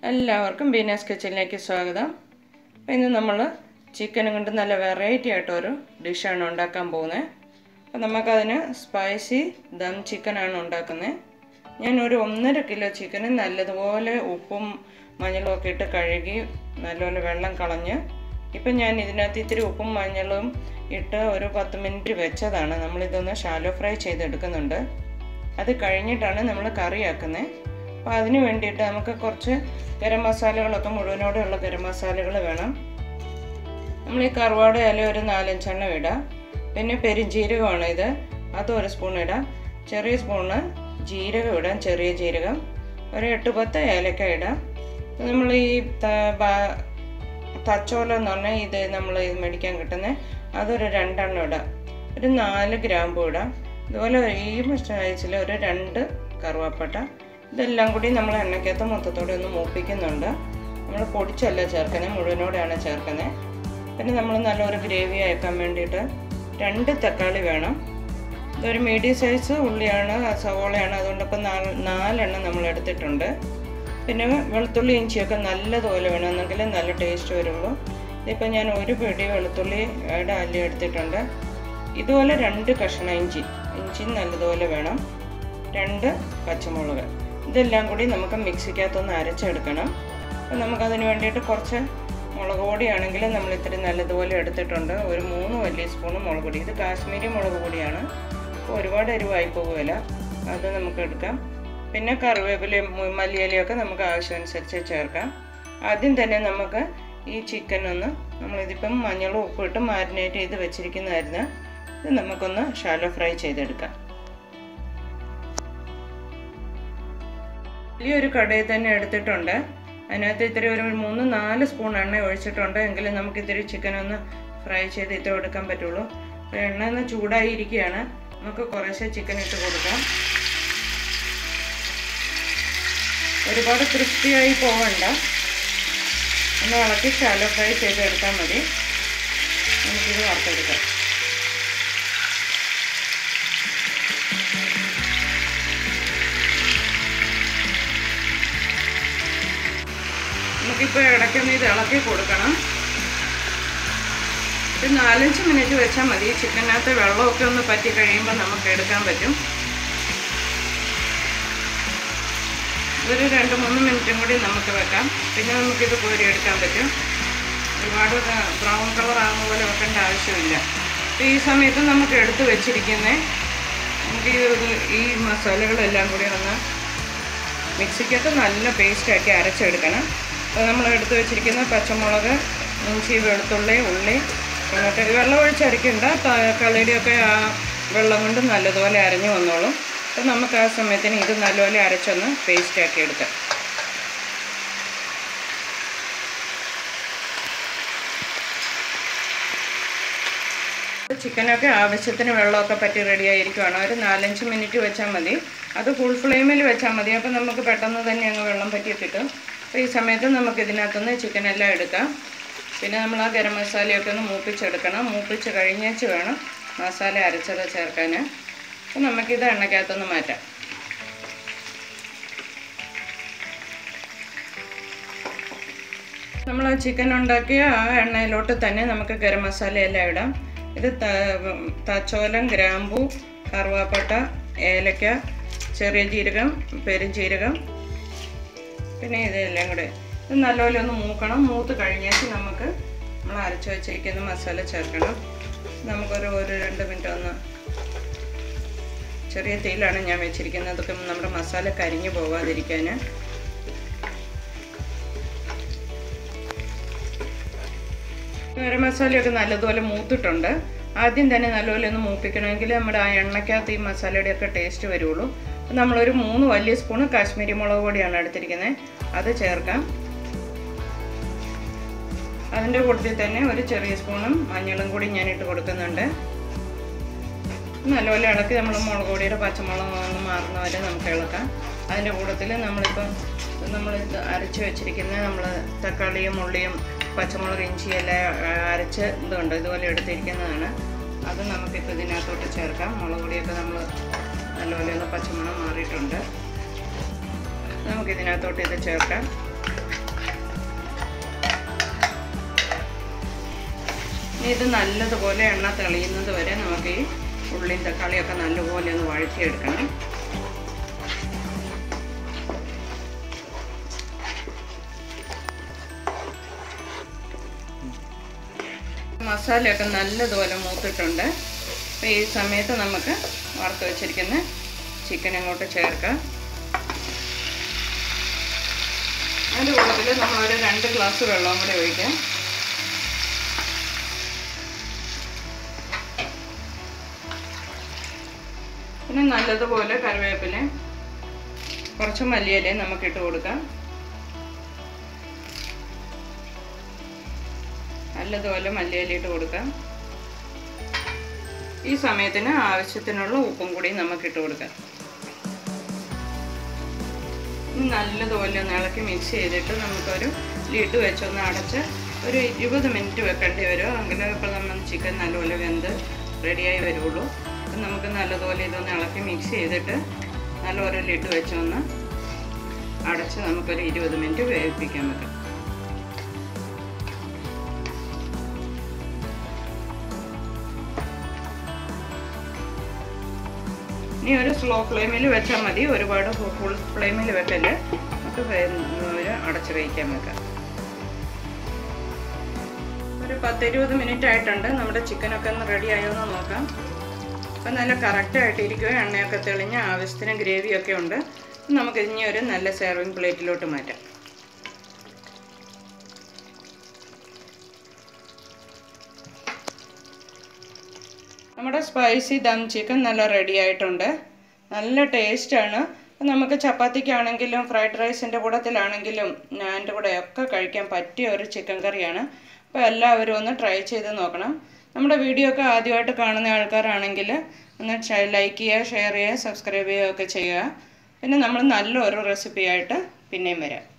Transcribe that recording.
എല്ലാവർക്കും ബീനാസ് കിച്ചണിലേക്ക് സ്വാഗതം അപ്പോൾ ഇന്ന് നമ്മൾ ചിക്കനും കൊണ്ട് നല്ല വെറൈറ്റി ആയിട്ടൊരു ഡിഷാണ് ഉണ്ടാക്കാൻ പോകുന്നത് അപ്പോൾ നമുക്കതിന് സ്പൈസി ദം ചിക്കനാണ് ഉണ്ടാക്കുന്നത് ഞാൻ ഒരു ഒന്നര കിലോ ചിക്കന് നല്ലതുപോലെ ഉപ്പും മഞ്ഞളും ഒക്കെ ഇട്ട് കഴുകി നല്ലപോലെ വെള്ളം കളഞ്ഞ് ഇപ്പം ഞാൻ ഇതിനകത്ത് ഇത്തിരി ഉപ്പും മഞ്ഞളും ഇട്ട് ഒരു പത്ത് മിനിറ്റ് വെച്ചതാണ് നമ്മളിതൊന്ന് ഷാലോ ഫ്രൈ ചെയ്തെടുക്കുന്നുണ്ട് അത് കഴിഞ്ഞിട്ടാണ് നമ്മൾ കറിയാക്കുന്നത് അപ്പോൾ അതിന് വേണ്ടിയിട്ട് നമുക്ക് കുറച്ച് ഗരം മസാലകളൊക്കെ മുഴുവനോടെയുള്ള ഗരം മസാലകൾ വേണം നമ്മൾ ഈ കറുവാട് ഇല ഒരു നാലഞ്ചെണ്ണം ഇടാം പിന്നെ പെരുംജീരകമാണ് ഇത് അതും ഒരു സ്പൂൺ ഇടാം ചെറിയ സ്പൂണ് ജീരകം ഇടാം ചെറിയ ജീരകം ഒരു എട്ട് പത്ത് ഏലക്ക ഇടാം നമ്മൾ ഈ തച്ചോല എന്ന് പറഞ്ഞാൽ ഇത് നമ്മൾ മേടിക്കാൻ കിട്ടുന്നത് അതൊരു രണ്ടെണ്ണം ഇടാം ഒരു നാല് ഗ്രാമ്പു ഇടാം ഇതുപോലെ ഈ സൈസിൽ ഒരു രണ്ട് കറുവാപ്പട്ട ഇതെല്ലാം കൂടി നമ്മൾ എണ്ണയ്ക്കകത്ത് മൊത്തത്തോടെ ഒന്ന് മൂപ്പിക്കുന്നുണ്ട് നമ്മൾ പൊടിച്ചല്ല ചേർക്കുന്നത് മുഴുവനോടെയാണ് ചേർക്കുന്നത് പിന്നെ നമ്മൾ നല്ലൊരു ഗ്രേവി അയക്കാൻ വേണ്ടിയിട്ട് രണ്ട് തക്കാളി വേണം ഇതൊരു മീഡിയം സൈസ് ഉള്ളിയാണ് സവോളയാണ് അതുകൊണ്ട് ഇപ്പം നാല് നാലെണ്ണം നമ്മൾ എടുത്തിട്ടുണ്ട് പിന്നെ വെളുത്തുള്ളി ഇഞ്ചിയൊക്കെ നല്ലതുപോലെ വേണം എന്നെങ്കിൽ നല്ല ടേസ്റ്റ് വരുള്ളൂ ഇതിപ്പോൾ ഞാൻ ഒരു പിടി വെളുത്തുള്ളിയുടെ അല്ലി എടുത്തിട്ടുണ്ട് ഇതുപോലെ രണ്ട് കഷ്ണം ഇഞ്ചി ഇഞ്ചി നല്ലതുപോലെ വേണം രണ്ട് പച്ചമുളക് ഇതെല്ലാം കൂടി നമുക്ക് മിക്സിക്കകത്തൊന്ന് അരച്ചെടുക്കണം അപ്പോൾ നമുക്കതിന് വേണ്ടിയിട്ട് കുറച്ച് മുളക് പൊടിയാണെങ്കിൽ നമ്മൾ ഇത്തിരി നല്ലതുപോലെ എടുത്തിട്ടുണ്ട് ഒരു മൂന്ന് വലിയ സ്പൂൺ മുളക് പൊടി ഇത് കാശ്മീരി മുളക് പൊടിയാണ് അപ്പോൾ ഒരുപാട് എരിവായി പോകുകയില്ല അത് നമുക്ക് എടുക്കാം പിന്നെ കറിവേപ്പിലയും മല്ലിയിലയൊക്കെ നമുക്ക് ആവശ്യമനുസരിച്ച് ചേർക്കാം ആദ്യം തന്നെ നമുക്ക് ഈ ചിക്കൻ ഒന്ന് നമ്മളിതിപ്പം മഞ്ഞളും ഉപ്പും ഇട്ട് മാരിനേറ്റ് ചെയ്ത് വെച്ചിരിക്കുന്നതായിരുന്നു ഇത് നമുക്കൊന്ന് ഷാലോ ഫ്രൈ ചെയ്തെടുക്കാം വലിയൊരു കടയിൽ തന്നെ എടുത്തിട്ടുണ്ട് അതിനകത്ത് ഇത്തിരി ഒരു മൂന്ന് നാല് സ്പൂൺ എണ്ണ ഒഴിച്ചിട്ടുണ്ട് എങ്കിലും നമുക്ക് ഇത്തിരി ചിക്കൻ ഒന്ന് ഫ്രൈ ചെയ്ത് ഇത്ര എടുക്കാൻ പറ്റുള്ളൂ അപ്പോൾ എണ്ണ ഒന്ന് ചൂടായിരിക്കുകയാണ് നമുക്ക് കുറേശ്ശെ ചിക്കൻ ഇട്ട് കൊടുക്കാം ഒരുപാട് ക്രിസ്പിയായി പോകണ്ട ഒന്ന് ഇളക്കി ഷാലോ ഫ്രൈ ചെയ്തെടുത്താൽ മതി നമുക്കിത് വറുത്തെടുക്കാം നമുക്കിപ്പോൾ ഇടയ്ക്കൊന്ന് ഇത് ഇളക്കി കൊടുക്കണം ഒരു നാലഞ്ച് മിനിറ്റ് വെച്ചാൽ മതി ചിക്കനകത്ത് വെള്ളമൊക്കെ ഒന്ന് പറ്റി കഴിയുമ്പോൾ നമുക്ക് എടുക്കാൻ പറ്റും ഒരു രണ്ട് മൂന്ന് മിനിറ്റും കൂടി നമുക്ക് വെക്കാം പിന്നെ നമുക്കിത് കോരിയെടുക്കാൻ പറ്റും ഒരുപാട് ബ്രൗൺ കളർ ആകുന്ന പോലെ വെക്കേണ്ട ആവശ്യമില്ല അപ്പോൾ ഈ സമയത്ത് നമുക്ക് എടുത്ത് വെച്ചിരിക്കുന്നത് നമുക്ക് ഈ ഈ മസാലകളെല്ലാം കൂടി ഒന്ന് മിക്സിക്കകത്ത് നല്ല പേസ്റ്റാക്കി അരച്ചെടുക്കണം അപ്പോൾ നമ്മൾ എടുത്ത് വെച്ചിരിക്കുന്ന പച്ചമുളക് ഇഞ്ചി വെളുത്തുള്ളി ഉള്ളി എന്നിട്ട് വെള്ളം ഒഴിച്ചരയ്ക്കണ്ട കളരിയൊക്കെ ആ വെള്ളം കൊണ്ട് നല്ലതുപോലെ അരഞ്ഞു വന്നോളും അപ്പോൾ നമുക്ക് ആ സമയത്തിന് ഇത് നല്ലപോലെ അരച്ചൊന്ന് പേസ്റ്റാക്കി എടുക്കാം ചിക്കനൊക്കെ ആവശ്യത്തിന് വെള്ളമൊക്കെ പറ്റി റെഡി ആയിരിക്കുവാണ് ഒരു നാലഞ്ച് മിനിറ്റ് വെച്ചാൽ മതി അത് ഫുൾ ഫ്ലെയിമിൽ വെച്ചാൽ മതി അപ്പോൾ നമുക്ക് പെട്ടെന്ന് തന്നെ അങ്ങ് വെള്ളം പറ്റി കിട്ടും അപ്പോൾ ഈ സമയത്ത് നമുക്ക് ഇതിനകത്തുനിന്ന് ചിക്കനെല്ലാം എടുക്കാം പിന്നെ നമ്മൾ ആ ഗരം മസാലയൊക്കെ ഒന്ന് മൂപ്പിച്ചെടുക്കണം മൂപ്പിച്ച് കഴിഞ്ഞേച്ച് വേണം മസാല അരച്ചത് ചേർക്കാൻ അപ്പോൾ നമുക്കിത് എണ്ണയ്ക്കകത്തൊന്ന് മാറ്റാം നമ്മൾ ആ ചിക്കൻ ഉണ്ടാക്കിയ ആ എണ്ണയിലോട്ട് തന്നെ നമുക്ക് ഗരം മസാലയെല്ലാം ഇടാം ഇത് തച്ചോലം ഗ്രാമ്പു കറുവാപ്പട്ട ഏലക്ക ചെറിയ ജീരകം പെരുംജീരകം പിന്നെ ഇതെല്ലാം കൂടെ ഇത് നല്ലപോലെ ഒന്ന് മൂക്കണം മൂത്ത് കഴിഞ്ഞേച്ച് നമുക്ക് നമ്മൾ അരച്ച് വെച്ചിരിക്കുന്ന മസാല ചേർക്കണം നമുക്കൊരു ഒരു രണ്ട് മിനിറ്റ് ഒന്ന് ചെറിയ തീയിലാണ് ഞാൻ വെച്ചിരിക്കുന്നത് അതൊക്കെ നമ്മുടെ മസാല കരിഞ്ഞു പോകാതിരിക്കാൻ ഗരം മസാലയൊക്കെ നല്ലതുപോലെ മൂത്തിട്ടുണ്ട് ആദ്യം തന്നെ നല്ലപോലെ ഒന്ന് മൂപ്പിക്കണമെങ്കിൽ നമ്മുടെ ആ എണ്ണയ്ക്കകത്ത് ഈ മസാലയുടെയൊക്കെ ടേസ്റ്റ് വരുള്ളൂ നമ്മളൊരു മൂന്ന് വലിയ സ്പൂണ് കാശ്മീരി മുളക് പൊടിയാണ് എടുത്തിരിക്കുന്നത് അത് ചേർക്കാം അതിൻ്റെ കൂട്ടത്തിൽ തന്നെ ഒരു ചെറിയ സ്പൂണും മഞ്ഞളും കൂടി ഞാൻ ഇട്ട് കൊടുക്കുന്നുണ്ട് നല്ലപോലെ ഇളക്കി നമ്മൾ മുളക് പൊടിയുടെ പച്ചമുളക് ഒന്ന് മാറുന്ന വരെ നമുക്ക് ഇളക്കാം അതിൻ്റെ കൂട്ടത്തിൽ നമ്മളിപ്പം നമ്മൾ അരച്ച് വെച്ചിരിക്കുന്ന നമ്മൾ തക്കാളിയും ഉള്ളിയും പച്ചമുളക് ഇഞ്ചി എല്ലാം അരച്ച് ഇതുണ്ട് ഇതുപോലെ എടുത്തിരിക്കുന്നതാണ് അത് നമുക്കിപ്പോൾ ഇതിനകത്തോട്ട് ചേർക്കാം മുളക് പൊടിയൊക്കെ നമ്മൾ നല്ലപോലെ ഒന്ന് പച്ചമണം മാറിയിട്ടുണ്ട് നമുക്കിതിനകത്തോട്ട് ഇത് ചേർക്കാം ഇനി ഇത് നല്ലതുപോലെ എണ്ണ തെളിയുന്നത് വരെ നമുക്ക് ഈ ഉള്ളിയും തക്കാളിയൊക്കെ നല്ലപോലെ ഒന്ന് വഴറ്റിയെടുക്കണം മസാലയൊക്കെ നല്ലതുപോലെ മൂത്തിട്ടുണ്ട് അപ്പോൾ ഈ സമയത്ത് നമുക്ക് വറുത്ത് വെച്ചിരിക്കുന്ന ചിക്കൻ അങ്ങോട്ട് ചേർക്കാം അതിൻ്റെ കൂട്ടത്തിൽ നമ്മളൊരു രണ്ട് ഗ്ലാസ് വെള്ളവും കൂടി ഒഴിക്കാം പിന്നെ നല്ലതുപോലെ കറിവേപ്പില കുറച്ച് മല്ലിയിലയും നമുക്ക് ഇട്ട് കൊടുക്കാം നല്ലതുപോലെ മല്ലിയില ഇട്ട് കൊടുക്കാം ഈ സമയത്തിന് ആവശ്യത്തിനുള്ള ഉപ്പും കൂടി നമുക്ക് ഇട്ട് കൊടുക്കാം ഇനി നല്ലതുപോലെ ഒന്ന് ഇളക്കി മിക്സ് ചെയ്തിട്ട് നമുക്കൊരു ലിഡ് വെച്ചൊന്ന് അടച്ച് ഒരു ഇരുപത് മിനിറ്റ് വെക്കേണ്ടി വരും എങ്കിലും ഇപ്പോൾ നമ്മൾ ചിക്കൻ നല്ലപോലെ വെന്ത് റെഡിയായി വരുള്ളൂ അപ്പം നമുക്ക് നല്ലതുപോലെ ഇതൊന്ന് ഇളക്കി മിക്സ് ചെയ്തിട്ട് നല്ലപോലെ ലിഡ് വെച്ചൊന്ന് അടച്ച് നമുക്കൊരു ഇരുപത് മിനിറ്റ് വേവിപ്പിക്കാൻ വെക്കാം ഇനി ഒരു സ്ലോ ഫ്ലെയിമിൽ വെച്ചാൽ മതി ഒരുപാട് ഫുൾ ഫ്ലെയിമിൽ വെക്കല് നമുക്ക് ഒരു അടച്ച് വയ്ക്കാൻ വെക്കാം ഒരു പത്തിരുപത് മിനിറ്റ് ആയിട്ടുണ്ട് നമ്മുടെ ചിക്കനൊക്കെ ഒന്ന് റെഡി ആയോ എന്ന് നോക്കാം അപ്പം നല്ല കറക്റ്റായിട്ട് ഇരിക്കുക എണ്ണയൊക്കെ തെളിഞ്ഞ് ആവശ്യത്തിന് ഗ്രേവിയൊക്കെ ഉണ്ട് നമുക്ക് ഇനി ഒരു നല്ല സെർവിങ് പ്ലേറ്റിലോട്ട് മാറ്റാം നമ്മുടെ സ്പൈസി ദം ചിക്കൻ നല്ല റെഡി ആയിട്ടുണ്ട് നല്ല ടേസ്റ്റാണ് നമുക്ക് ചപ്പാത്തിക്കാണെങ്കിലും ഫ്രൈഡ് റൈസിൻ്റെ കൂടത്തിലാണെങ്കിലും ഞാൻ്റെ കൂടെ ഒക്കെ കഴിക്കാൻ പറ്റിയ ഒരു ചിക്കൻ കറിയാണ് അപ്പോൾ എല്ലാവരും ഒന്ന് ട്രൈ ചെയ്ത് നോക്കണം നമ്മുടെ വീഡിയോ ഒക്കെ ആദ്യമായിട്ട് കാണുന്ന ആൾക്കാരാണെങ്കിൽ ഒന്ന് ലൈക്ക് ചെയ്യുക ഷെയർ ചെയ്യുക സബ്സ്ക്രൈബ് ചെയ്യുക ഒക്കെ ചെയ്യുക പിന്നെ നമ്മൾ നല്ലൊരു റെസിപ്പിയായിട്ട് പിന്നെയും വരാം